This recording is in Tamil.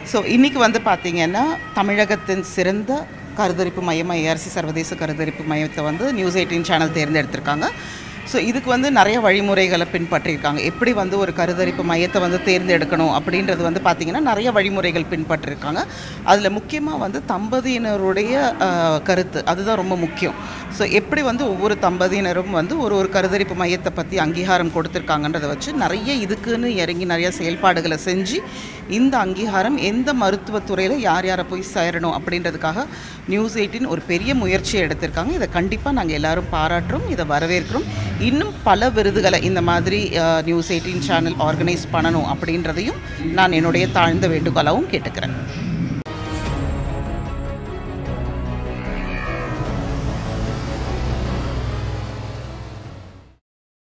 ஸோ இன்றைக்கி வந்து பார்த்திங்கன்னா தமிழகத்தின் சிறந்த கருத்தரிப்பு மையமாக ஏஆர்சி சர்வதேச கருத்தரிப்பு மையத்தை வந்து நியூஸ் எயிட்டீன் சேனல் தேர்ந்தெடுத்திருக்காங்க ஸோ இதுக்கு வந்து நிறைய வழிமுறைகளை பின்பற்றியிருக்காங்க எப்படி வந்து ஒரு கருத்தரிப்பு மையத்தை வந்து தேர்ந்தெடுக்கணும் அப்படின்றது வந்து பார்த்திங்கன்னா நிறைய வழிமுறைகள் பின்பற்றிருக்காங்க அதில் முக்கியமாக வந்து தம்பதியினருடைய ஆஹ், கருத்து அதுதான் ரொம்ப முக்கியம் ஸோ எப்படி வந்து ஒவ்வொரு தம்பதியினரும் வந்து ஒரு ஒரு கருத்தரிப்பு மையத்தை பற்றி அங்கீகாரம் கொடுத்துருக்காங்கன்றதை வச்சு நிறைய இதுக்குன்னு இறங்கி நிறைய செயல்பாடுகளை செஞ்சு இந்த அங்கீகாரம் எந்த மருத்துவத்துறையில் யார் யாரை போய் சேரணும் அப்படின்றதுக்காக நியூஸ் எயிட்டின் ஒரு பெரிய முயற்சியை எடுத்திருக்காங்க இதை கண்டிப்பாக நாங்கள் எல்லாரும் பாராட்டுறோம் இதை வரவேற்கிறோம் இன்னும் பல விருதுகளை இந்த மாதிரி அஹ், நியூஸ் எயிட்டீன் சேனல் ஆர்கனைஸ் பண்ணணும் அப்படின்றதையும் நான் என்னுடைய தாழ்ந்த வேண்டுகோளாகவும் கேட்டுக்கிறேன்